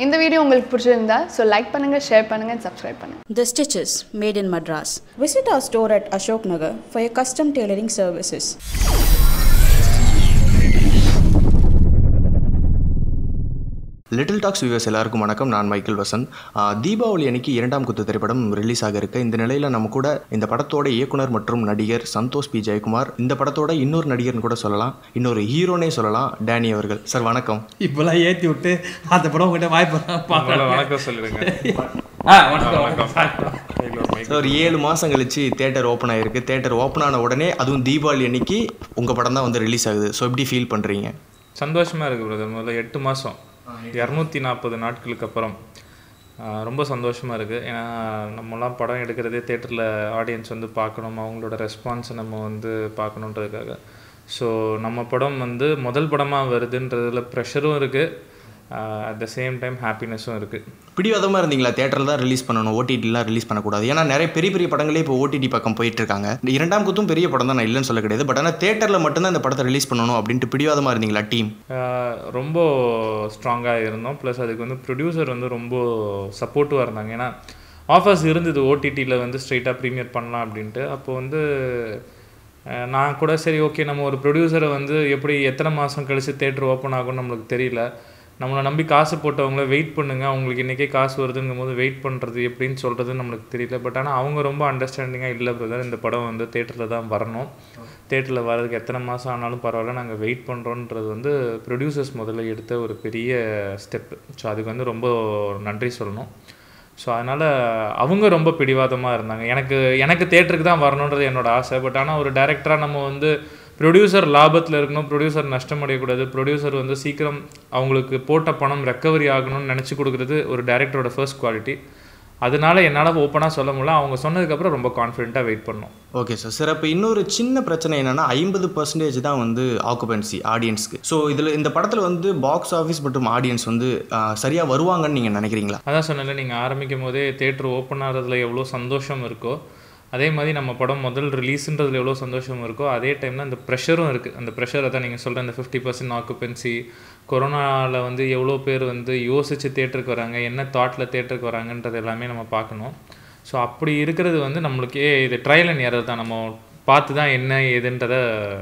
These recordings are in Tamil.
இந்த வீடியோ உங்களுக்கு பிடிச்சிருந்தா ஸோ லைக் பண்ணுங்கள் ஷேர் பண்ணுங்கள் சப்ஸ்கிரைப் பண்ணுங்கள் The Stitches, made in Madras. Visit our store at Ashok Nagar for your custom tailoring services. Little talks viewers எல்லாருக்கும் வணக்கம் நான் மைக்கேல் வசந்த் ஆஹ் தீபாவளி அன்னைக்கு இரண்டாம் குத்து திரைப்படம் ரிலீஸ் ஆக இருக்கு இந்த நிலையில் நம்ம கூட இந்த படத்தோட இயக்குனர் மற்றும் நடிகர் சந்தோஷ் பி ஜெயக்குமார் இந்த படத்தோட இன்னொரு நடிகர்னு கூட சொல்லலாம் இன்னொரு ஹீரோனே சொல்லலாம் டேனி அவர்கள் சார் வணக்கம் இப்பெல்லாம் ஏற்றி விட்டு அந்த படம் உங்ககிட்ட வாய்ப்பு உங்களை பார்க்கலாம் வணக்கம் சொல்லிடுங்க ஆ வணக்கம் வணக்கம் வணக்கம் கையில் ஒரு mic. சார் ஒரு ஏழு மாதம் கழிச்சு தேட்டர் ஓப்பன் ஆயிருக்கு தேட்டர் ஓப்பன் ஆன உடனே அதுவும் தீபாவளி அன்னைக்கு உங்கள் படம் தான் வந்து ரிலீஸ் ஆகுது ஸோ எப்படி ஃபீல் பண்ணுறீங்க சந்தோஷமா இருக்கு பிரதர் முதல்ல எட்டு மாதம் இரநூத்தி நாற்பது நாட்களுக்கு அப்புறம் ஆஹ், ரொம்ப சந்தோஷமா இருக்கு ஏன்னா நம்மலாம் படம் எடுக்கிறதே தேட்டரில் ஆடியன்ஸ் வந்து பார்க்கணும் அவங்களோட ரெஸ்பான்ஸை நம்ம வந்து பார்க்கணுன்றதுக்காக ஸோ நம்ம படம் வந்து முதல் படமாக வருதுன்றதுல ப்ரெஷரும் இருக்குது அட் த சேம் டைம் ஹாப்பினஸும் இருக்குது பிடிவாதமாக இருந்தீங்களா தேட்டரில் தான் ரிலீஸ் பண்ணணும் ஓடிடிலாம் ரிலீஸ் பண்ணக்கூடாது ஏன்னா நிறைய பெரிய பெரிய படங்களே இப்போ ஓடிடி பக்கம் போயிட்டு இருக்காங்க இந்த இரண்டாம் குத்தும் பெரிய படம் தான் நான் இல்லைன்னு சொல்ல கிடையாது பட் ஆனால் தேட்டரில் மட்டும்தான் இந்த படத்தை ரிலீஸ் பண்ணணும் அப்படின்ட்டு பிடிவாதமாக இருந்தீங்களா டீம் ஆஹ் ரொம்ப ஸ்ட்ராங்காக இருந்தோம் ப்ளஸ் அதுக்கு வந்து ப்ரொடியூசர் வந்து ரொம்ப சப்போர்ட்டிவாக இருந்தாங்க ஏன்னா ஆஃபர்ஸ் இருந்தது ஓடிடியில் வந்து ஸ்ட்ரைட்டாக ப்ரீமியர் பண்ணலாம் அப்படின்ட்டு அப்போ வந்து ஆஹ் நான் கூட சரி ஓகே நம்ம ஒரு ப்ரொடியூசரை வந்து எப்படி எத்தனை மாதம் கழிச்சு தேட்டர் ஓப்பன் ஆகும்னு நம்மளுக்கு தெரியல நம்மளை நம்பி காசு போட்டவங்கள வெயிட் பண்ணுங்க அவங்களுக்கு இன்றைக்கே காசு வருதுங்கும் போது வெயிட் பண்ணுறது எப்படின்னு சொல்கிறது நம்மளுக்கு தெரியல பட் ஆனால் அவங்க ரொம்ப அண்டர்ஸ்டாண்டிங்காக இல்லை பிரதர் இந்த படம் வந்து தேட்டரில் தான் வரணும் தேட்டரில் வர்றதுக்கு எத்தனை மாதம் ஆனாலும் பரவாயில்ல நாங்கள் வெயிட் பண்ணுறோன்றது வந்து ப்ரொடியூசர்ஸ் முதல்ல எடுத்த ஒரு பெரிய ஸ்டெப்பு ஸோ அதுக்கு வந்து ரொம்ப நன்றி சொல்லணும் ஸோ அதனால் அவங்க ரொம்ப பிடிவாதமாக இருந்தாங்க எனக்கு எனக்கு தேட்டருக்கு தான் வரணுன்றது என்னோட ஆசை பட் ஆனால் ஒரு டேரக்டராக நம்ம வந்து ப்ரொடியூசர் லாபத்தில் இருக்கணும் ப்ரொடியூசர் நஷ்டம் அடையக்கூடாது ப்ரொடியூசர் வந்து சீக்கிரம் அவங்களுக்கு போட்ட பணம் ரெக்கவரி ஆகணும்னு நினச்சி கொடுக்குறது ஒரு டேரக்டரோட ஃபர்ஸ்ட் குவாலிட்டி அதனால என்னால் ஓப்பனாக சொல்ல முடியல அவங்க சொன்னதுக்கப்புறம் ரொம்ப கான்ஃபிடென்ட்டாக வெயிட் பண்ணோம் ஓகே சார் சார் அப்போ இன்னொரு சின்ன பிரச்சனை என்னன்னா ஐம்பது பர்சன்டேஜ் தான் வந்து ஆக்குபென்சி ஆடியன்ஸ்க்கு ஸோ இதில் இந்த படத்தில் வந்து பாக்ஸ் ஆஃபீஸ் மற்றும் ஆடியன்ஸ் வந்து சரியாக வருவாங்கன்னு நீங்கள் நினைக்கிறீங்களா அதான் சொன்னல நீங்கள் ஆரம்பிக்கும் போதே தேட்டர் ஓப்பன் ஆகிறதுல எவ்வளோ சந்தோஷம் இருக்கோ அதே மாதிரி நம்ம படம் முதல் ரிலீஸுன்றதுல எவ்வளோ சந்தோஷம் இருக்கோ அதே டைமில் அந்த ப்ரெஷரும் இருக்குது அந்த ப்ரெஷரை தான் நீங்கள் சொல்கிற அந்த ஃபிஃப்டி பர்சன்ட் ஆக்குபென்சி கொரோனாவில் வந்து எவ்வளோ பேர் வந்து யோசித்து தேட்டருக்கு வராங்க என்ன தாட்டில் தேட்டருக்கு வராங்கன்றது எல்லாமே நம்ம பார்க்கணும் ஸோ அப்படி இருக்கிறது வந்து நம்மளுக்கே இது ட்ரையல் அண்ட் எரர் தான் நம்ம பார்த்து தான் என்ன ஏதுன்றதை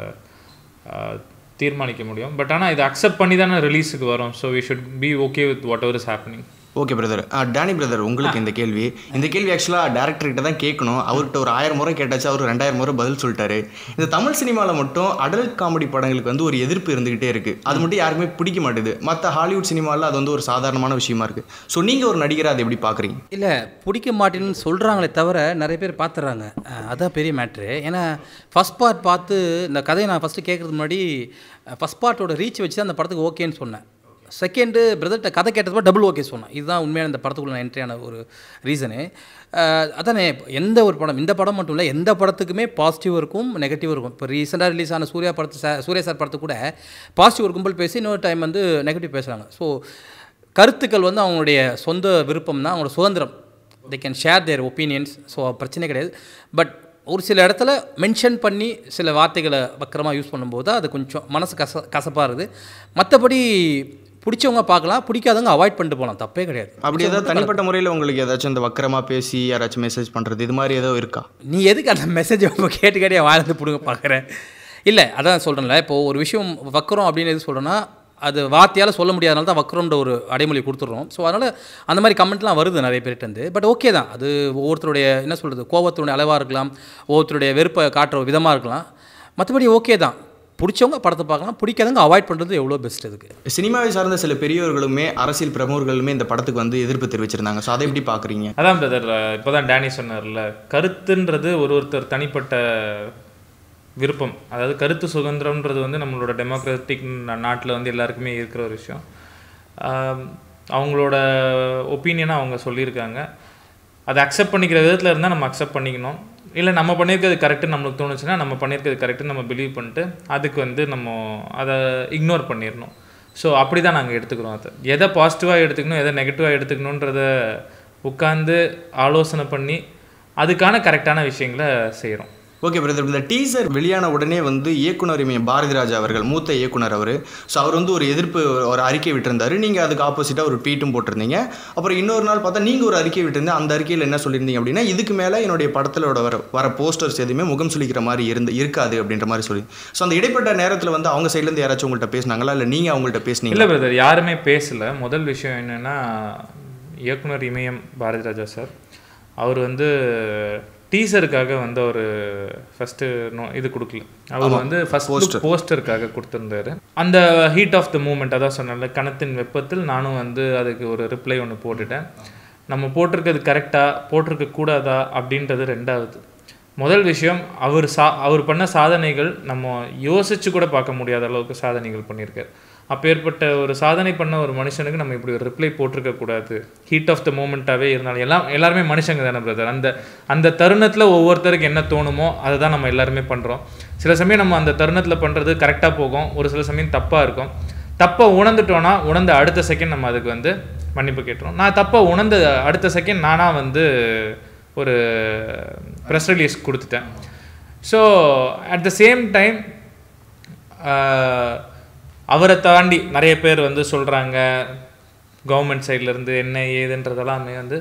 ஆஹ், தீர்மானிக்க முடியும் பட் ஆனால் இதை அக்செப்ட் பண்ணி தானே ரிலீஸுக்கு வரும் so we should be okay with whatever is happening okay brother Danny brother உங்களுக்கு இந்த கேள்வி இந்த கேள்வி ஆக்சுவலாக டேரக்டர்கிட்ட தான் கேட்கணும் அவர்கிட்ட ஒரு ஆயிரம் முறை கேட்டாச்சு அவர் ரெண்டாயிரம் முறை பதில் சொல்லிட்டாரு இந்த தமிழ் சினிமாவில் மட்டும் அடல்ட் காமெடி படங்களுக்கு வந்து ஒரு எதிர்ப்பு இருந்துகிட்டே இருக்கு அது மட்டும் யாருக்குமே பிடிக்க மாட்டேது மற்ற ஹாலிவுட் சினிமாவில் அது வந்து ஒரு சாதாரணமான விஷயமா இருக்கு ஸோ நீங்கள் ஒரு நடிகரை அதை எப்படி பார்க்குறீங்க இல்லை பிடிக்க மாட்டேன்னு சொல்கிறாங்களே தவிர நிறைய பேர் பார்த்துறாங்க அஹ் அதான் பெரிய மேட்ரு ஏன்னா ஃபஸ்ட் பார்ட் பார்த்து இந்த கதையை நான் ஃபஸ்ட்டு கேட்குறதுக்கு முன்னாடி ஃபஸ்ட் பார்ட்டோட ரீச் வச்சு தான் அந்த படத்துக்கு ஓகேன்னு சொன்னேன் செகண்டு பிரதர்கிட்ட கதை கேட்டதுப்போ டபுள் ஓகே சொன்னேன் இதுதான் உண்மையான இந்த படத்துக்குள்ள நான் என்ட்ரியான ஒரு ரீசனு அதானே எந்த ஒரு படம் இந்த படம் மட்டும் இல்லை எந்த படத்துக்குமே பாசிட்டிவ் இருக்கும் நெகட்டிவ் இருக்கும் இப்போ ரீசெண்டாக ரிலீஸ் ஆன சூர்யா படத்து சா- சூர்யா சார் படத்துக்கு கூட பாசிட்டிவ் ஒரு கும்பல் பேசி இன்னொரு டைம் வந்து நெகட்டிவ் பேசுகிறாங்க ஸோ கருத்துக்கள் வந்து அவங்களுடைய சொந்த விருப்பம் தான் அவங்களோட சுதந்திரம் they can share their opinions so பிரச்சனை கிடையாது பட் ஒரு சில இடத்துல மென்ஷன் பண்ணி சில வார்த்தைகளை வக்கரமாக யூஸ் பண்ணும்போது தான் அது கொஞ்சம் மனசு கச கசப்பாக இருக்குது மற்றபடி பிடிச்சவங்க பார்க்கலாம் பிடிக்காதவங்க அவாய்ட் பண்ணிட்டு போகலாம் தப்பே கிடையாது அப்படி ஏதாவது தனிப்பட்ட முறையில் உங்களுக்கு ஏதாச்சும் இந்த வக்கரமாக பேசி யாராச்சும் மெசேஜ் பண்ணுறது இது மாதிரி ஏதோ இருக்கா நீ எதுக்கு அந்த மெசேஜ் இப்போ கேட்டு கேட்டு வாழ்ந்து பிடுங்க பார்க்குறேன் இல்லை அதான் சொல்கிறேன்ல இப்போது ஒரு விஷயம் வக்கரம் அப்படின்னு எது சொல்கிறேன்னா அது வார்த்தையால் சொல்ல முடியாதனால தான் வக்கரம்ன்ற ஒரு அடைமொழி கொடுத்துட்றோம் ஸோ அதனால் அந்த மாதிரி கமெண்ட்லாம் வருது நிறைய பேர்கிட்டருந்து பட் ஓகே தான் அது ஒவ்வொருத்தருடைய என்ன சொல்கிறது கோபத்தினுடைய அளவாக இருக்கலாம் ஒவ்வொருத்தருடைய வெறுப்பை காட்டுற விதமாக இருக்கலாம் மற்றபடி ஓகே தான் பிடிச்சவங்க படத்தை பார்க்கலாம் பிடிக்காதவங்க அவாய்ட் பண்ணுறது எவ்வளோ பெஸ்ட் அதுக்கு சினிமாவை சார்ந்த சில பெரியவர்களுமே அரசியல் பிரமுகர்களுமே இந்த படத்துக்கு வந்து எதிர்ப்பு தெரிவிச்சிருந்தாங்க ஸோ அதை எப்படி பார்க்குறீங்க அதான் பிரதர் இப்போ தான் டேனி சொன்னார்ல கருத்துன்றது ஒரு ஒருத்தர் தனிப்பட்ட விருப்பம் அதாவது கருத்து சுதந்திரம்ன்றது வந்து நம்மளோட டெமோக்ராட்டிக் நாட்டில் வந்து எல்லாருக்குமே இருக்கிற ஒரு விஷயம் ஆம், அவங்களோட ஒப்பீனியனை அவங்க சொல்லியிருக்காங்க அதை அக்செப்ட் பண்ணிக்கிற விதத்தில் இருந்தால் நம்ம அக்செப்ட் பண்ணிக்கணும் இல்லை நம்ம பண்ணியிருக்கிறது கரெக்டு நம்மளுக்கு தோணுச்சுன்னா நம்ம பண்ணியிருக்கிறது கரெக்டுன்னு நம்ம பிலீவ் பண்ணிட்டு அதுக்கு வந்து நம்ம அதை இக்னோர் பண்ணிடணும் ஸோ அப்படி தான் நாங்கள் எடுத்துக்கிறோம் அதை எதை பாசிட்டிவாக எடுத்துக்கணும் எதை நெகட்டிவாக எடுத்துக்கணுன்றத உட்காந்து ஆலோசனை பண்ணி அதுக்கான கரெக்டான விஷயங்களை செய்கிறோம் ஓகே பிரதர் இந்த டீசர் வெளியான உடனே வந்து இயக்குனர் இமய பாரதி ராஜா அவர்கள் மூத்த இயக்குனர் அவர் ஸோ அவர் வந்து ஒரு எதிர்ப்பு ஒரு அறிக்கை விட்டிருந்தாரு நீங்கள் அதுக்கு ஆப்போசிட்டாக ஒரு ட்வீட்டும் போட்டிருந்தீங்க அப்புறம் இன்னொரு நாள் பார்த்தா நீங்கள் ஒரு அறிக்கை விட்டிருந்தீங்க அந்த அறிக்கையில் என்ன சொல்லியிருந்தீங்க அப்படின்னா இதுக்கு மேலே என்னுடைய படத்திலோட வர வர போஸ்டர்ஸ் எதுவுமே முகம் சுளிக்கிற மாதிரி இருந்து இருக்காது அப்படின்ற மாதிரி சொல்லி ஸோ அந்த இடைப்பட்ட நேரத்தில் வந்து அவங்க சைட்லேருந்து யாராச்சும் உங்கள்கிட்ட பேசினாங்களா இல்லை நீங்கள் அவங்கள்ட்ட பேசுனீங்களா இல்லை பிரதர் யாருமே பேசல முதல் விஷயம் என்னன்னா இயக்குனர் இமயம் பாரதி ராஜா சார் அவர் வந்து டீசருக்காக வந்து ஒரு ஃபஸ்ட்டு நோ இது கொடுக்கல அவர் வந்து ஃபர்ஸ்ட் போஸ்டருக்காக கொடுத்துருந்தாரு அந்த ஹீட் ஆஃப் த மூமெண்ட் அதான் சொன்னேன்ல கணத்தின் வெப்பத்தில் நானும் வந்து அதுக்கு ஒரு ரிப்ளை ஒன்று போட்டுட்டேன் நம்ம போட்டிருக்கிறது கரெக்டாக போட்டிருக்க கூடாதா அப்படின்றது ரெண்டாவது முதல் விஷயம் அவர் சா அவர் பண்ண சாதனைகள் நம்ம யோசிச்சு கூட பார்க்க முடியாத அளவுக்கு சாதனைகள் பண்ணியிருக்காரு அப்பேற்பட்ட ஒரு சாதனை பண்ண ஒரு மனுஷனுக்கு நம்ம இப்படி ஒரு ரிப்ளை போட்டிருக்க கூடாது ஹீட் ஆஃப் த மூமெண்ட்டாகவே இருந்தாலும் எல்லாம் எல்லாருமே மனுஷங்க தானே பிரதர் அந்த அந்த தருணத்தில் ஒவ்வொருத்தருக்கு என்ன தோணுமோ அதை தான் நம்ம எல்லாருமே பண்ணுறோம் சில சமயம் நம்ம அந்த தருணத்தில் பண்ணுறது கரெக்டாக போகும் ஒரு சில சமயம் தப்பாக இருக்கும் தப்பை உணர்ந்துட்டோன்னா உணர்ந்த அடுத்த செகண்ட் நம்ம அதுக்கு வந்து மன்னிப்பு கேட்டுரும் நான் தப்பை உணர்ந்த அடுத்த செகண்ட் நானாக வந்து ஒரு ப்ரெஸ் ரிலீஸ் கொடுத்துட்டேன் so at the same time அவரை தாண்டி நிறைய பேர் வந்து சொல்கிறாங்க கவர்மெண்ட் சைட்லேருந்து என்ன ஏதுன்றதெல்லாமே வந்து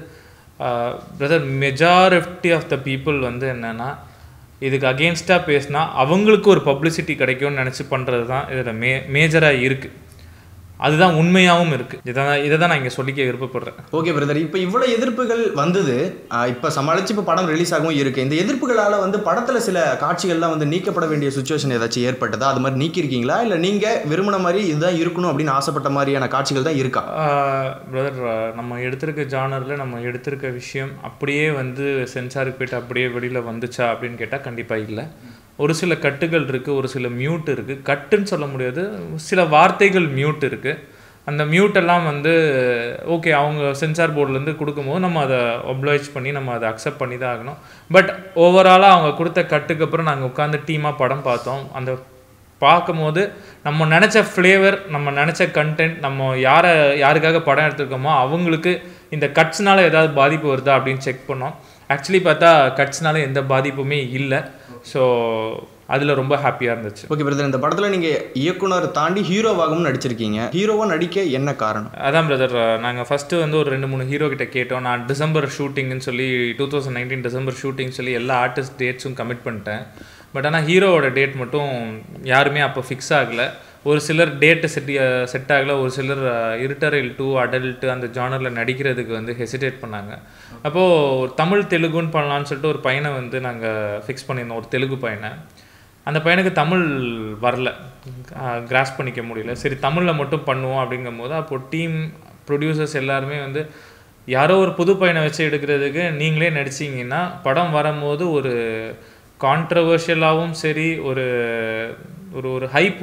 brother majority of the people வந்து என்னென்னா இதுக்கு அகேன்ஸ்டாக பேசினா அவங்களுக்கு ஒரு பப்ளிசிட்டி கிடைக்கும்னு நினச்சி பண்ணுறது தான் இதில் மே மேஜராக இருக்குது அதுதான் உண்மையாகவும் இருக்குது இதை தான் இதை தான் நான் இங்கே சொல்லிக்க விருப்பப்படுறேன் ஓகே பிரதர் இப்போ இவ்வளோ எதிர்ப்புகள் வந்தது இப்போ சமாளித்து இப்போ படம் ரிலீஸ் ஆகவும் இருக்குது இந்த எதிர்ப்புகளால் வந்து படத்தில் சில காட்சிகள்லாம் வந்து நீக்கப்பட வேண்டிய சுச்சுவேஷன் ஏதாச்சும் ஏற்பட்டதா அது மாதிரி நீக்கியிருக்கீங்களா இல்லை நீங்கள் விரும்பின மாதிரி இதுதான் இருக்கணும் அப்படின்னு ஆசைப்பட்ட மாதிரியான காட்சிகள் தான் இருக்கா பிரதர் நம்ம எடுத்திருக்க ஜானரில் நம்ம எடுத்திருக்க விஷயம் அப்படியே வந்து சென்சாருக்கு போயிட்டு அப்படியே வெளியில் வந்துச்சா அப்படின்னு கேட்டால் கண்டிப்பாக இல்லை ஒரு சில கட்டுகள் இருக்குது ஒரு சில மியூட் இருக்குது கட்டுன்னு சொல்ல முடியாது சில வார்த்தைகள் மியூட் இருக்குது அந்த மியூட் எல்லாம் வந்து ஓகே அவங்க சென்சார் போர்ட்லேருந்து கொடுக்கும்போது நம்ம அதை ஒப்ளைச் பண்ணி நம்ம அதை அக்செப்ட் பண்ணி தான் ஆகணும் பட் ஓவராலாக அவங்க கொடுத்த கட்டுக்கு அப்புறம் நாங்கள் உட்காந்து டீமாக படம் பார்த்தோம் அந்த பார்க்கும்போது நம்ம நினச்ச ஃப்ளேவர் நம்ம நினச்ச கண்டென்ட் நம்ம யாரை யாருக்காக படம் எடுத்திருக்கோமோ அவங்களுக்கு இந்த கட்ஸ்னால ஏதாவது பாதிப்பு வருதா அப்படின்னு செக் பண்ணோம் ஆக்சுவலி பார்த்தா கட்ஸ்னால எந்த பாதிப்புமே இல்லை ஸோ அதில் ரொம்ப ஹாப்பியாக இருந்துச்சு ஓகே பிரதர் இந்த படத்தில் நீங்கள் இயக்குனர் தாண்டி ஹீரோவாகவும் நடிச்சிருக்கீங்க ஹீரோவாக நடிக்க என்ன காரணம் அதான் பிரதர் நாங்கள் ஃபஸ்ட்டு வந்து ஒரு ரெண்டு மூணு ஹீரோ கிட்ட கேட்டோம் நான் டிசம்பர் ஷூட்டிங்னு சொல்லி two thousand nineteen December shooting சொல்லி எல்லா ஆர்டிஸ்ட் டேட்ஸும் கமிட் பண்ணிட்டேன் பட் ஆனால் ஹீரோவோட டேட் மட்டும் யாருமே அப்போ ஃபிக்ஸ் ஆகலை ஒரு சிலர் டேட்டு செட் செட் ஆகலை ஒரு சிலர் இருட்டரைல் டூ அடல்ட்டு அந்த ஜானரில் நடிக்கிறதுக்கு வந்து ஹெசிடேட் பண்ணாங்க அப்போது தமிழ் தெலுங்குன்னு பண்ணலான்னு சொல்லிட்டு ஒரு பையனை வந்து நாங்கள் ஃபிக்ஸ் பண்ணியிருந்தோம் ஒரு தெலுங்கு பையனை அந்த பையனுக்கு தமிழ் வரல கிராஸ் பண்ணிக்க முடியல சரி தமிழில் மட்டும் பண்ணுவோம் அப்படிங்கும்போது அப்போது டீம் ப்ரொடியூசர்ஸ் எல்லாருமே வந்து யாரோ ஒரு புது பையனை வச்சு எடுக்கிறதுக்கு நீங்களே நடிச்சிங்கன்னா படம் வரும்போது ஒரு கான்ட்ரவர்ஷியலாகவும் சரி ஒரு ஒரு ஒரு ஹைப்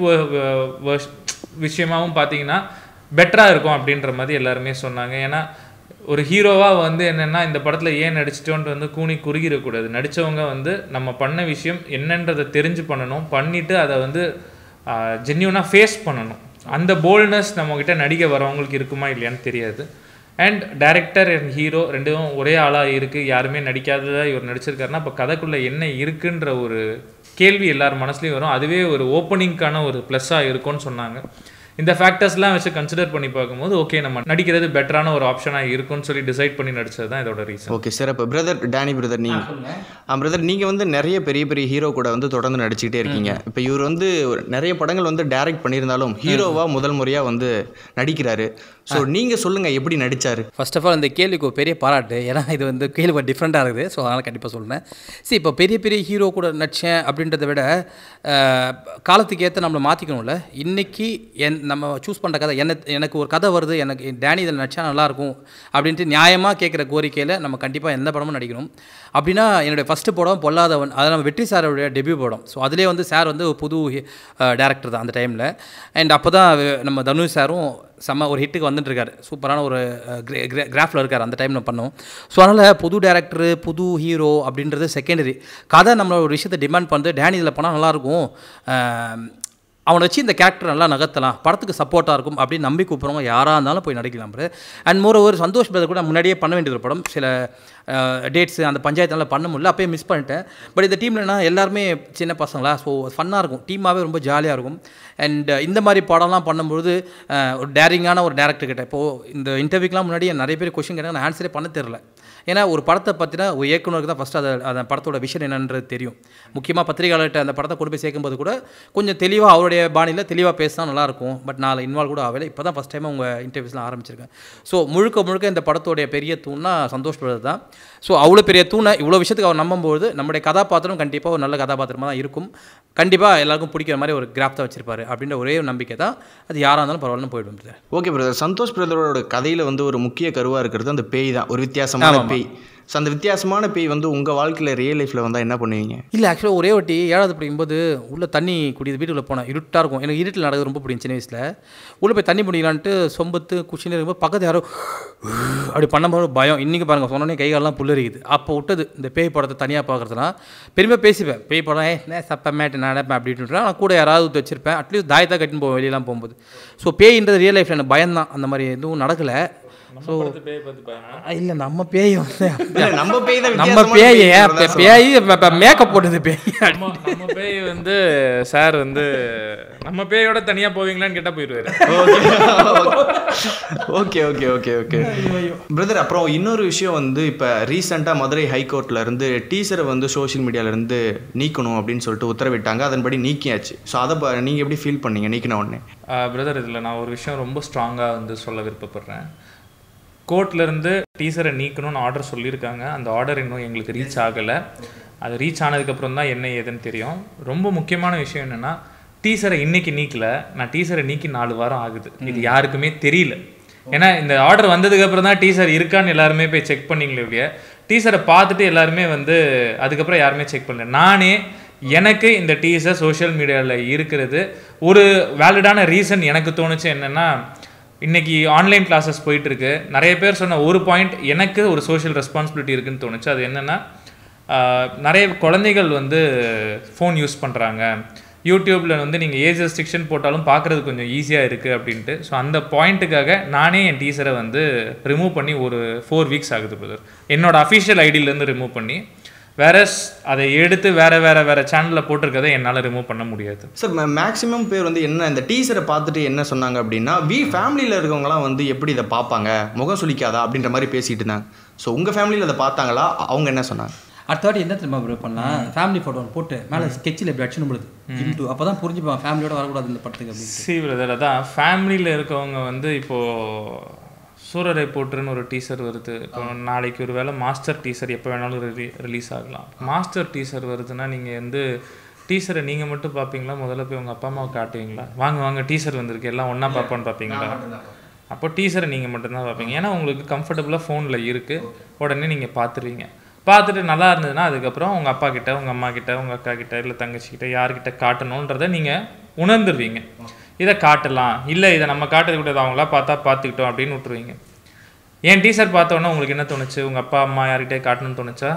விஷயமாகவும் பார்த்தீங்கன்னா பெட்டராக இருக்கும் அப்படின்ற மாதிரி எல்லாருமே சொன்னாங்க ஏன்னா ஒரு ஹீரோவாக வந்து என்னென்னா இந்த படத்தில் ஏன் நடிச்சிட்டோன்ட்டு வந்து கூனி குறுகிடக்கூடாது நடித்தவங்க வந்து நம்ம பண்ண விஷயம் என்னன்றதை தெரிஞ்சு பண்ணணும் பண்ணிவிட்டு அதை வந்து ஜென்யூனாக ஃபேஸ் பண்ணணும் அந்த போல்ட்னஸ் நம்மக்கிட்ட நடிக்க வரவங்களுக்கு இருக்குமா இல்லையான்னு தெரியாது அண்ட் டேரக்டர் அண்ட் ஹீரோ ரெண்டும் ஒரே ஆளாக இருக்குது யாருமே நடிக்காததாக இவர் நடிச்சிருக்காருன்னா அப்போ கதைக்குள்ளே என்ன இருக்குன்ற ஒரு கேள்வி எல்லார் மனசுலையும் வரும் அதுவே ஒரு ஓப்பனிங்க்கான ஒரு ப்ளஸ்ஸாக இருக்கும்னு சொன்னாங்க இந்த ஃபேக்டர்ஸ்லாம் வச்சு கன்சிடர் பண்ணி பார்க்கும்போது ஓகே நம்ம நடிக்கிறது பெட்டரான ஒரு ஆப்ஷனாக இருக்கும்னு சொல்லி டிசைட் பண்ணி நடிச்சது தான் இதோட ரீசன் ஓகே சிறப்பு பிரதர் டேனி பிரதர் நீங்கள் பிரதர் நீங்கள் வந்து நிறைய பெரிய பெரிய ஹீரோ கூட வந்து தொடர்ந்து நடிச்சுக்கிட்டே இருக்கீங்க இப்போ இவர் வந்து ஒரு நிறைய படங்கள் வந்து டைரக்ட் பண்ணியிருந்தாலும் ஹீரோவாக முதல் முறையாக வந்து நடிக்கிறாரு ஸோ நீங்கள் சொல்லுங்கள் எப்படி நடித்தார் ஃபர்ஸ்ட் ஆஃப் ஆல் இந்த கேள்விக்கு ஒரு பெரிய பாராட்டு ஏன்னா இது வந்து கேள்வி டிஃப்ரெண்ட்டாக இருக்குது ஸோ அதனால் கண்டிப்பாக சொல்கிறேன் சரி இப்போ பெரிய பெரிய ஹீரோ கூட நடித்தேன் அப்படின்றத விட அஹ், காலத்துக்கு ஏற்ற நம்மளை மாற்றிக்கணும்ல இன்றைக்கி என் நம்ம சூஸ் பண்ணுற கதை என்ன எனக்கு ஒரு கதை வருது எனக்கு டேனி இதில் நடிச்சா நல்லாயிருக்கும் அப்படின்ட்டு நியாயமாக கேட்குற கோரிக்கையில் நம்ம கண்டிப்பாக எந்த படமும் நடிக்கணும் அப்படின்னா என்னுடைய ஃபஸ்ட்டு படம் பொல்லாதவன் அது நம்ம வெற்றி சாரோடைய டெபியூ படம் ஸோ அதிலே வந்து சார் வந்து ஒரு புது டேரக்டர் தான் அந்த டைமில் அண்ட் அப்போ தான் நம்ம தனுஷ் சாரும் செம்ம ஒரு ஹிட்டுக்கு வந்துட்டுருக்காரு சூப்பரான ஒரு கிராஃபில் இருக்கார் அந்த டைமில் பண்ணோம் ஸோ அதனால் புது டேரக்டரு புது ஹீரோ அப்படின்றது செகண்டரி கதை நம்மளோட ஒரு விஷயத்தை டிமாண்ட் பண்ணுறது டேனி இதில் பண்ணால் நல்லாயிருக்கும் அவனை வச்சு இந்த கேரக்டர் நல்லா நகர்த்தலாம் படத்துக்கு சப்போர்ட்டாக இருக்கும் அப்படின்னு நம்பி கூப்பிட்றவங்க யாராக இருந்தாலும் போய் நடிக்கலாம் ப்ரோ அண்ட் மோர் ஒரு சந்தோஷ் பிரதர் கூட முன்னாடியே பண்ண வேண்டியது ஒரு படம் சில டேட்ஸு அந்த பஞ்சாயத்துனால பண்ண முடியல அப்பயே மிஸ் பண்ணிட்டேன் பட் இந்த டீமில் நான் எல்லாருமே சின்ன பசங்களா ஸோ ஃபன்னாக இருக்கும் டீமாகவே ரொம்ப ஜாலியாக இருக்கும் அண்ட் இந்த மாதிரி படம்லாம் பண்ணும்பொழுது அஹ், ஒரு டேரிங்கான ஒரு டேரக்டர் கிட்ட இப்போது இந்த இன்டர்வியூக்கெலாம் முன்னாடி நிறைய பேர் கொஷின் கேட்டாங்க நான் ஆன்சரே பண்ண தெரில ஏன்னா ஒரு படத்தை பற்றினா ஒரு இயக்குனருக்கு தான் ஃபஸ்ட்டு அதை அந்த படத்தோட விஷன் என்னன்றது தெரியும் முக்கியமாக பத்திரிகையாளர்கிட்ட அந்த படத்தை கொண்டு போய் சேர்க்கும்போது கூட கொஞ்சம் தெளிவாக அவருடைய பாணியில் தெளிவாக பேசினா நல்லாயிருக்கும் பட் நான் இன்வால்வ் கூட ஆகலை இப்போ தான் ஃபஸ்ட் டைம் உங்கள் இன்டர்வியூஸ்லாம் ஆரம்பிச்சிருக்கேன் ஸோ முழுக்க முழுக்க இந்த படத்தோடைய பெரிய தூண்னா சந்தோஷப்படுறது தான் ஸோ அவ்வளோ பெரிய தூணை இவ்வளோ விஷயத்துக்கு அவர் நம்பும்போது நம்முடைய கதாபாத்திரம் கண்டிப்பாக ஒரு நல்ல கதாபாத்திரமாக தான் இருக்கும் கண்டிப்பாக எல்லாருக்கும் பிடிக்கிற மாதிரி ஒரு கிராஃப்ட் தான் வச்சிருப்பாரு அப்படின்ற ஒரே ஒரு நம்பிக்கை தான் அது யாராக இருந்தாலும் பரவாயில்லன்னு போயிடும் brother. ஓகே பிரதர் சந்தோஷ் பிரதரோட கதையில் வந்து ஒரு முக்கிய கருவாக இருக்கிறது அந்த பேய் தான் ஒரு வித்தியாசமான ஆமாம். பேய் ஸோ அந்த வித்தியாசமான பேய் வந்து உங்கள் வாழ்க்கையில் ரியல் லைஃப்பில் வந்தால் என்ன பண்ணுவீங்க இல்லை ஆக்சுவலாக ஒரே வாட்டி ஏழாவது படிக்கும்போது உள்ளே தண்ணி குடிது வீட்டுக்குள்ளே போனேன் இருட்டாக இருக்கும் எனக்கு இருட்டில் நடக்கிறது ரொம்ப பிடிக்கும் சின்ன வயசில் உள்ளே போய் தண்ணி பிடிக்கலான்ட்டு சொம்பத்து குச்சின்னு இருக்கும்போது பக்கத்து யாரோ அப்படி பண்ணும்போது பயம் இன்றைக்கி பாருங்கள் சொன்னோன்னே கை காலெல்லாம் புல்லரிக்குது அப்போ விட்டது இந்த பேய் படத்தை தனியாக பார்க்குறதுலாம் பெருமையாக பேசிப்பேன் பேய் படம் ஏ நே சப்ப மேட்டு நடப்பேன் அப்படின்ட்டு நான் கூட யாராவது ஊற்றி வச்சிருப்பேன் அட்லீஸ்ட் தாயத்தான் கட்டின்னு போவேன் வெளியெல்லாம் போகும்போது ஸோ பேயின்றது ரியல் லைஃப்பில் எனக்கு பயம்தான் அந்த மாதிரி எதுவும் நடக்கலை ஸோ பேய் பத்தி பயமா இல்லை நம்ம பேய் வந்து இல்ல, நம்ம பேய் தான் நம்ம வித்தியாசமான பேய் பேய் ஏன் சொல்றதா பேய் மேக்கப் போட்டது பேய் நம்ம நம்ம பேய் வந்து சார் வந்து நம்ம பேயோட தனியா போவீங்களான்னு கேட்டா போயிடுவாரு okay okay okay okay brother அப்புறம் இன்னொரு விஷயம் வந்து இப்போ ரீசெண்டாக மதுரை ஹைகோர்ட்ல இருந்து டீசரை வந்து சோஷியல் மீடியால இருந்து நீக்கணும் அப்படின்னு சொல்லிட்டு உத்தரவிட்டாங்க அதன்படி நீக்கியாச்சு ஸோ அதை ப- நீங்க எப்படி ஃபீல் பண்ணீங்க நீக்கின உடனே பிரதர் இதில் நான் ஒரு விஷயம் ரொம்ப ஸ்ட்ராங்காக வந்து சொல்ல விருப்பப்படுறேன் கோர்ட்லேருந்து டீசரை நீக்கணும்னு ஆர்டர் சொல்லியிருக்காங்க அந்த ஆர்டர் இன்னும் எங்களுக்கு ரீச் ஆகலை அது ரீச் ஆனதுக்கப்புறம் தான் என்ன ஏதுன்னு தெரியும் ரொம்ப முக்கியமான விஷயம் என்னென்னா டீசரை இன்னைக்கு நீக்கல நான் டீசரை நீக்கி நாலு வாரம் ஆகுது இது யாருக்குமே தெரியல ஏன்னா இந்த ஆர்டர் வந்ததுக்கப்புறம் தான் டீசர் இருக்கான்னு எல்லாருமே போய் செக் பண்ணீங்களே ஒழிய டீசரை பார்த்துட்டு எல்லாருமே வந்து அதுக்கப்புறம் யாருமே செக் பண்ணல நானே எனக்கு இந்த டீசர் சோஷியல் மீடியாவில் இருக்கிறது ஒரு வேலிடான ரீசன் எனக்கு தோணுச்சு என்னென்னா இன்னைக்கு ஆன்லைன் கிளாஸஸ் போயிட்டு இருக்கு நிறைய பேர் சொன்ன ஒரு பாயிண்ட் எனக்கு ஒரு சோஷியல் ரெஸ்பான்சிபிலிட்டி இருக்குன்னு தோணுச்சு அது என்னன்னா ஆஹ், நிறைய குழந்தைகள் வந்து ஃபோன் யூஸ் பண்ணுறாங்க யூடியூப்பில் வந்து நீங்கள் ஏஜ் ரெஸ்ட்ரிக்ஷன் போட்டாலும் பார்க்குறது கொஞ்சம் ஈஸியாக இருக்குது அப்படின்ட்டு ஸோ அந்த பாயிண்ட்டுக்காக நானே என் டீசரை வந்து ரிமூவ் பண்ணி ஒரு ஃபோர் வீக்ஸ் ஆகுது பிரதர் என்னோட அஃபிஷியல் ஐடியிலேருந்து ரிமூவ் பண்ணி வேற அதை எடுத்து வேற வேற வேற சேனலில் போட்டிருக்கதை என்னால் ரிமூவ் பண்ண முடியாது சார் மேக்ஸிமம் பேர் வந்து என்ன இந்த டீசரை பார்த்துட்டு என்ன சொன்னாங்க அப்படின்னா வி ஃபேமிலியில் இருக்கவங்களாம் வந்து எப்படி இதை பார்ப்பாங்க முகம் சுளிக்காதா அப்படின்ற மாதிரி பேசிட்டு இருந்தாங்க ஸோ உங்கள் ஃபேமிலியில் இதை பார்த்தாங்களா அவங்க என்ன சொன்னாங்க அடுத்த வாட்டி என்ன தெரியுமா ப்ரோ பண்ணலாம் ஃபேமிலி ஃபோட்டோ ஒன்று போட்டு மேலே ஸ்கெட்சில் இப்படி அடிச்சுன்னு பொழுது இன்ட்டு அப்போ தான் புரிஞ்சுப்பான் ஃபேமிலியோட வரக்கூடாது இந்த படத்துக்கு அப்படின்னு சி பிரதர் அதான் ஃபேமிலியில் இருக்கவங்க வந்து இப்போது சூரரை போட்டுருன்னு ஒரு டீசர் வருது இப்போ நாளைக்கு ஒரு வேளை மாஸ்டர் டீசர் எப்போ வேணாலும் ரிலீ ரிலீஸ் ஆகலாம் மாஸ்டர் டீசர் வருதுன்னா நீங்கள் வந்து டீசரை நீங்கள் மட்டும் பார்ப்பீங்களா முதல்ல போய் உங்கள் அப்பா அம்மாவை காட்டுவீங்களா வாங்க வாங்க டீசர் வந்திருக்கு எல்லாம் ஒன்றா பார்ப்போன்னு பார்ப்பீங்களா அப்போ டீசரை நீங்கள் மட்டும்தான் பார்ப்பீங்க ஏன்னா உங்களுக்கு கம்ஃபர்டபுளாக ஃபோனில் இருக்குது உடனே நீங்கள் பார்த்துருவீங்க பார்த்துட்டு நல்லா இருந்ததுன்னா அதுக்கப்புறம் உங்கள் அப்பா கிட்ட உங்கள் அம்மா கிட்ட உங்கள் அக்கா கிட்ட இல்லை தங்கச்சி கிட்ட யார்கிட்ட காட்டணுன்றதை நீங்கள் உணர்ந்துருவீங்க இதை காட்டலாம் இல்லை இதை நம்ம காட்டுறது கூடாது அவங்களா பார்த்தா பார்த்துக்கிட்டோம் அப்படின்னு விட்டுருவீங்க என் டீசர் பார்த்த உடனே உங்களுக்கு என்ன தோணுச்சு உங்கள் அப்பா அம்மா யார்கிட்ட காட்டணும்னு தோணுச்சா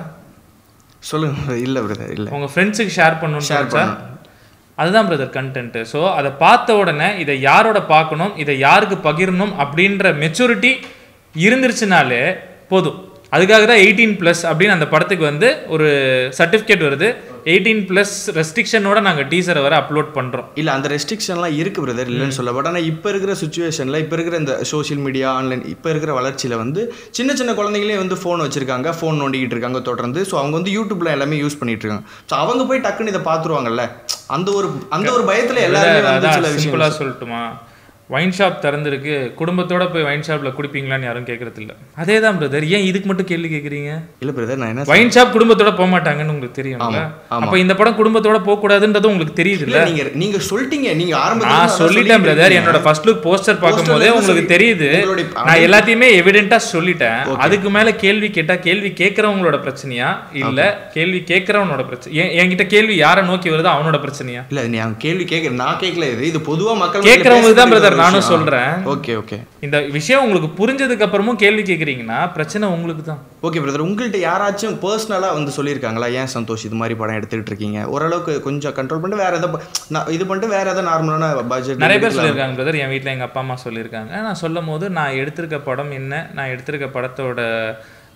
சொல்லுங்க இல்லை பிரதர் இல்லை உங்கள் ஃப்ரெண்ட்ஸுக்கு ஷேர் பண்ணணும்னு Share தோணுச்சா அதுதான் பிரதர் கண்டென்ட்டு ஸோ அதை பார்த்த உடனே இதை யாரோட பார்க்கணும் இதை யாருக்கு பகிரணும் அப்படின்ற மெச்சூரிட்டி இருந்துருச்சுனாலே போதும் அதுக்காக தான் எயிட்டீன் ப்ளஸ் அப்படின்னு அந்த படத்துக்கு வந்து ஒரு சர்டிஃபிகேட் வருது எயிட்டீன் ப்ளஸ் ரெஸ்ட்ரிக்ஷனோட நாங்கள் டீசரை வர அப்லோட் பண்ணுறோம் இல்லை அந்த ரெஸ்ட்ரிக்ஷன்லாம் இருக்குது பிரதர் இல்லைன்னு சொல்ல பட் ஆனால் இப்போ இருக்கிற சுச்சுவேஷனில் இப்போ இருக்கிற இந்த சோஷியல் மீடியா ஆன்லைன் இப்போ இருக்கிற வளர்ச்சியில் வந்து சின்ன சின்ன குழந்தைங்களே வந்து ஃபோன் வச்சுருக்காங்க ஃபோன் நோண்டிக்கிட்டு இருக்காங்க தொடர்ந்து ஸோ அவங்க வந்து யூடியூப்ல எல்லாமே யூஸ் பண்ணிட்டு இருக்காங்க ஸோ அவங்க போய் டக்குன்னு இதை பார்த்துருவாங்கல்ல அந்த ஒரு அந்த ஒரு பயத்தில் எல்லாருமே வந்து சில சிம்பிளாக விஷயம் சொல்லட்டுமா ஒயின் ஷாப் திறந்திருக்கு குடும்பத்தோட போய் ஒயின் ஷாப்பில் குடிப்பீங்களான்னு யாரும் கேட்கறது இல்ல அதே தான் பிரதர் ஏன் இதுக்கு மட்டும் கேள்வி கேட்குறீங்க இல்லை பிரதர் நான் என்ன ஒயின் ஷாப் குடும்பத்தோட போக மாட்டாங்கன்னு உங்களுக்கு தெரியும்ல ஆமா, ஆமா. அப்ப இந்த படம் குடும்பத்தோட போக கூடாதுன்றது உங்களுக்கு தெரியுது இல்ல நீங்க நீங்க சொல்லிட்டீங்க நீங்க ஆரம்பத்துல நான் அதான் சொல்லிட்டேன் சொல்லிட்டு பிரதர் இருக்கீங்க. என்னோட ஃபர்ஸ்ட் லுக் போஸ்டர் பார்க்கும்போதே Posterல இருந்து உங்களுக்கு சொல்லி- தெரியுது உங்களுடைய- நான் எல்லாத்தையுமே எவிடென்ட்டா சொல்லிட்டேன் Okay. அதுக்கு மேல கேள்வி கேட்டா கேள்வி கேட்கறவங்களோட பிரச்சனையா இல்ல கேள்வி கேட்கறவனோட பிரச்சனை என்- என்கிட்ட கேள்வி யாரை நோக்கி வருதோ அவனோட பிரச்சனையா இல்ல நீ அவங்க கேள்வி கேட்க நான் கேட்கல இது இது பொதுவா மக்கள் மத்தியில கேட்கறவங்களுக்கு தான் பேசக்கூடிய பிரதர் ஒரு நானும் விஷயம். சொல்றேன் ஓகே ஓகே இந்த விஷயம் உங்களுக்கு புரிஞ்சதுக்கு அப்புறமும் கேள்வி கேட்குறீங்கன்னா பிரச்சனை உங்களுக்கு தான் ஓகே பிரதர் உங்கள்கிட்ட யாராச்சும் பர்சனலாக வந்து சொல்லியிருக்காங்களா ஏன் சந்தோஷ் இது மாதிரி படம் எடுத்துக்கிட்டு இருக்கீங்க ஓரளவுக்கு கொஞ்சம் கண்ட்ரோல் பண்ணிட்டு வேற எதாவது நான் இது பண்ணிட்டு வேற எதாவது நார்மலான பட்ஜெட் நிறைய பேர் சொல்லியிருக்காங்க பிரதர் என் வீட்டில் எங்கள் அப்பா அம்மா சொல்லியிருக்காங்க நான் சொல்லும் போது நான் எடுத்திருக்க படம் என்ன நான் எடுத்திருக்க படத்தோட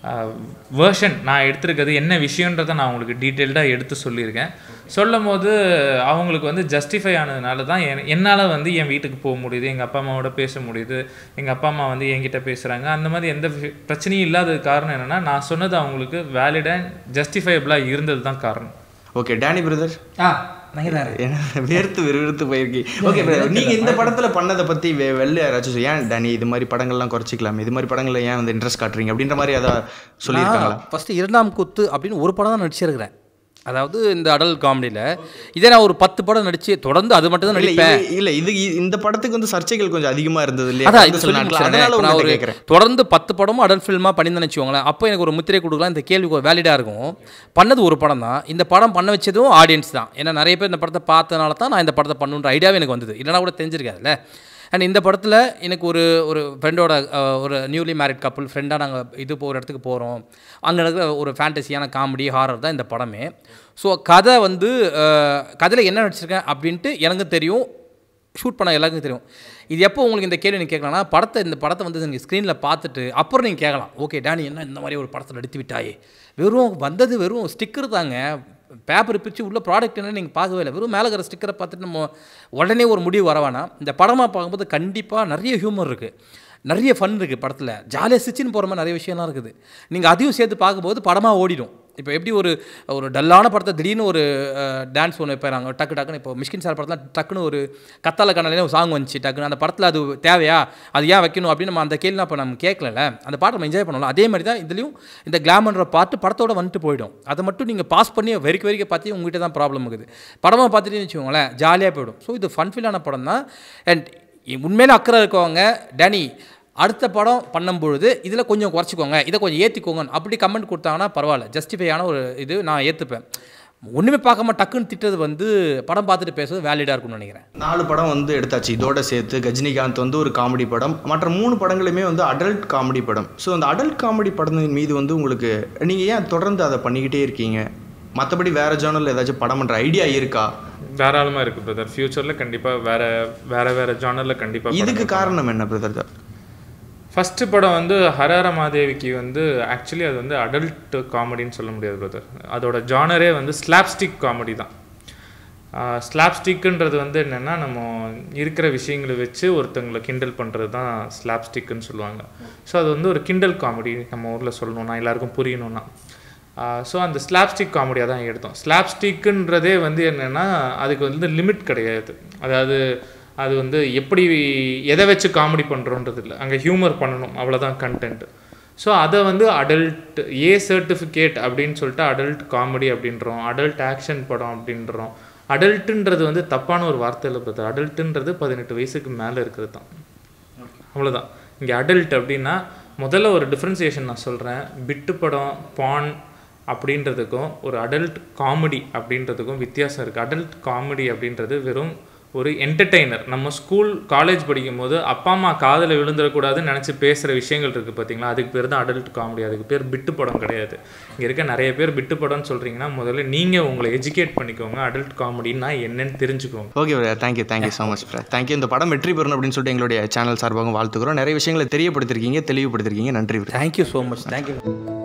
வேர்ஷன் நான் எடுத்திருக்கிறது என்ன விஷயன்றதை நான் உங்களுக்கு டீட்டெயில்டாக எடுத்து சொல்லியிருக்கேன் சொல்லும் போது அவங்களுக்கு வந்து ஜஸ்டிஃபை ஆனதுனால தான் என் என்னால் வந்து என் வீட்டுக்கு போக முடியுது எங்கள் அப்பா அம்மாவோட பேச முடியுது எங்கள் அப்பா அம்மா வந்து என்கிட்ட பேசுகிறாங்க அந்த மாதிரி எந்த வி- பிரச்சனையும் இல்லாதது காரணம் என்னென்னா நான் சொன்னது அவங்களுக்கு வேலிட் அண்ட் ஜஸ்டிஃபைபிளாக இருந்தது தான் காரணம் ஓகே டேனி பிரதர் ஆ நகைதாரு ஏன்னா வேர்த்து விறுவிறுத்து போயிருக்கி ஓகே நீங்க இந்த படத்துல பண்ணதை பத்தி வெ- வெளில யாராச்சும் சொல்லி, ஏன் டேனி இது மாதிரி படங்கள்லாம் குறைச்சிக்கலாம் இது மாதிரி படங்கள்ல ஏன் வந்து இன்ட்ரெஸ்ட் காட்டுறீங்க அப்படின்ற மாதிரி ஏதாவது சொல்லியிருக்காங்களா ஃபஸ்ட்டு இரண்டாம் குத்து அப்படின்னு ஒரு படம் தான் நடிச்சிருக்கிறேன் அதாவது இந்த அடல் காமெடியில் இதே நான் ஒரு பத்து படம் நடிச்சு தொடர்ந்து அது மட்டும் தான் இல்ல நடிப்பேன் இது- இல்ல இது இ- இந்த படத்துக்கு வந்து சர்ச்சைகள் கொஞ்சம் அதிகமா இருந்தது இல்லையா அதான் கடந்த இது சில சொல்லி நாட்களா. முடிச்சிடுறேன். அதனால இப்ப நான் உங்கள்ட்ட ஒரு கேட்கறேன் தொடர்ந்து பத்து படமும் அடல்ட் ஃபில்மாக பண்ணியிருந்தேன்னு வச்சுக்கோங்களேன் அப்போ எனக்கு ஒரு முத்திரை கொடுக்கலாம் இந்த கேள்விக்கு வேலிடாக இருக்கும் பண்ணது ஒரு படம் தான் இந்த படம் பண்ண வச்சதும் ஆடியன்ஸ் தான் ஏன்னா நிறைய பேர் இந்த படத்தை பார்த்தனால தான் நான் இந்த படத்தை பண்ணுன்ற ஐடியாவே எனக்கு வந்தது இல்லைனா கூட தெரிஞ்சிருக்காதுல்ல அண்ட் இந்த படத்தில் எனக்கு ஒரு ஒரு ஃப்ரெண்டோட ஒரு நியூலி மேரிட் கப்புள் ஃப்ரெண்டாக நாங்கள் இது போ ஒரு இடத்துக்கு போகிறோம் அங்கே இருக்கிற ஒரு ஃபேண்டசியான காமெடி ஹாரர் தான் இந்த படமே ஸோ கதை வந்து கதையில் என்ன நடிச்சிருக்கேன் அப்படின்ட்டு எனக்கு தெரியும் ஷூட் பண்ண எல்லாருக்கும் தெரியும் இது எப்போ உங்களுக்கு இந்த கேள்வி நீங்கள் கேட்கலாம்னா படத்தை இந்த படத்தை வந்து நீங்கள் ஸ்க்ரீனில் பார்த்துட்டு அப்புறம் நீங்கள் கேட்கலாம் ஓகே டேனி என்ன இந்த மாதிரி ஒரு படத்தில் நடித்து விட்டாயே வெறும் வந்தது வெறும் ஸ்டிக்கர் தாங்க பேப்பர் பிரித்து உள்ள ப்ராடக்ட் என்ன நீங்கள் பார்க்கவே இல்லை வெறும் மேலே இருக்கிற ஸ்டிக்கரை பார்த்துட்டு நம்ம உடனே ஒரு முடிவு வரவானா இந்த படமாக பார்க்கும்போது கண்டிப்பாக நிறைய ஹியூமர் இருக்குது நிறைய ஃபன் இருக்குது படத்தில் ஜாலியாக சிச்சின்னு போகிற மாதிரி நிறைய விஷயம்லாம் இருக்குது நீங்கள் அதையும் சேர்த்து பார்க்கும்போது படமாக ஓடிடும் இப்போ எப்படி ஒரு ஒரு டல்லான படத்தை திடீர்னு ஒரு டான்ஸ் ஒன்று வைப்பாங்க டக்கு டக்குன்னு இப்போ மிஷ்கின் சார் படத்தில் டக்குன்னு ஒரு கத்தால கண்ணாலே ஒரு சாங் வந்துச்சு டக்குன்னு அந்த படத்தில் அது தேவையா அது ஏன் வைக்கணும் அப்படின்னு நம்ம அந்த கேள்வி அப்போ நம்ம கேட்கல அந்த பாட்டை நம்ம என்ஜாய் பண்ணலாம் அதே மாதிரி தான் இதுலேயும் இந்த கிளாமர்ன்ற பாட்டு படத்தோட வந்துட்டு போயிடும் அதை மட்டும் நீங்கள் பாஸ் பண்ணி வெறிக்க வெறிக்க பார்த்து உங்ககிட்ட தான் ப்ராப்ளம் இருக்குது படமாக பார்த்துட்டு வச்சுக்கோங்களேன் ஜாலியாக போயிடும் ஸோ இது ஃபன்ஃபில்லான படம் தான் அண்ட் உண்மையில அக்கறை இருக்கவங்க டேனி அடுத்த படம் பண்ணும்பொழுது இதில் கொஞ்சம் குறைச்சிக்கோங்க இதை கொஞ்சம் ஏற்றிக்கோங்க அப்படி கமெண்ட் கொடுத்தாங்கன்னா பரவாயில்ல ஜஸ்டிஃபையான ஒரு இது நான் ஏற்றுப்பேன் ஒன்றுமே பார்க்காம டக்குன்னு திட்டது வந்து படம் பார்த்துட்டு பேசுறது வேலிடாக இருக்கும்னு நினைக்கிறேன் நாலு படம் வந்து எடுத்தாச்சு இதோட சேர்த்து கஜினிகாந்த் வந்து ஒரு காமெடி படம் மற்ற மூணு படங்களுமே வந்து அடல்ட் காமெடி படம் ஸோ அந்த அடல்ட் காமெடி படத்தின் மீது வந்து உங்களுக்கு நீங்கள் ஏன் தொடர்ந்து அதை பண்ணிக்கிட்டே இருக்கீங்க மற்றபடி வேற ஜேர்னல் ஏதாச்சும் படம் பண்ணுற ஐடியா இருக்கா தாராளமாக இருக்குது பிரதர் ஃப்யூச்சரில் கண்டிப்பாக வேற வேற வேற ஜானரில் கண்டிப்பாக இதுக்கு காரணம் என்ன பிரதர் ஃபஸ்ட்டு படம் வந்து ஹரஹர மாதேவிக்கு வந்து ஆக்சுவலி அது வந்து அடல்ட் காமெடின்னு சொல்ல முடியாது பிரதர் அதோட ஜானரே வந்து ஸ்லாப்ஸ்டிக் காமெடி தான் ஸ்லாப்ஸ்டிக்குன்றது வந்து என்னென்னா நம்ம இருக்கிற விஷயங்களை வச்சு ஒருத்தங்களை கிண்டல் பண்ணுறது தான் ஸ்லாப்ஸ்டிக்குன்னு சொல்லுவாங்க ஸோ அது வந்து ஒரு கிண்டல் காமெடி நம்ம ஊரில் சொல்லணும்னா எல்லாருக்கும் புரியணும்னா ஸோ அந்த ஸ்லாப்ஸ்டிக் காமெடியாக தான் எடுத்தோம் ஸ்லாப்ஸ்டிக்குன்றதே வந்து என்னென்னா அதுக்கு வந்து லிமிட் கிடையாது அதாவது அது வந்து எப்படி எதை வச்சு காமெடி பண்ணுறோன்றது இல்லை அங்கே ஹியூமர் பண்ணணும் அவ்வளோதான் கண்டென்ட் ஸோ அதை வந்து அடல்ட் ஏ சர்டிஃபிகேட் அப்படின்னு சொல்லிட்டு அடல்ட் காமெடி அப்படின்றோம் அடல்ட் ஆக்ஷன் படம் அப்படின்றோம் அடல்ட்டுன்றது வந்து தப்பான ஒரு வார்த்தை இல்லை பார்த்து அடல்ட்டுன்றது பதினெட்டு வயசுக்கு மேலே இருக்கிறது தான் அவ்வளோதான் இங்கே அடல்ட் அப்படின்னா முதல்ல ஒரு டிஃப்ரென்சியேஷன் நான் சொல்கிறேன் பிட்டு படம் பான் அப்படின்றதுக்கும் ஒரு அடல்ட் காமெடி அப்படின்றதுக்கும் வித்தியாசம் இருக்குது அடல்ட் காமெடி அப்படின்றது வெறும் ஒரு என்டர்டெய்னர் நம்ம ஸ்கூல் காலேஜ் படிக்கும் போது அப்பா அம்மா காதில் விழுந்துடக்கூடாதுன்னு நினச்சி பேசுகிற விஷயங்கள் இருக்குது பார்த்தீங்களா அதுக்கு பேர் தான் அடல்ட் காமெடி அதுக்கு பேர் பிட்டு படம் கிடையாது இங்கே இருக்க நிறைய பேர் பிட்டு படம்னு சொல்கிறீங்கன்னா முதல்ல நீங்கள் உங்களை எஜுகேட் பண்ணிக்கோங்க அடல்ட் காமெடின்னா என்னன்னு தெரிஞ்சுக்கோங்க okay brother thank you thank you so much brother thank you இந்த படம் வெற்றி பெறணும் அப்படின்னு சொல்லிட்டு எங்களுடைய சேனல் சார்பாக வாழ்த்துக்கிறோம் நிறைய விஷயங்களை தெரியப்படுத்திருக்கீங்க தெளிவுபடுத்திருக்கீங்க நன்றி brother thank you so much thank you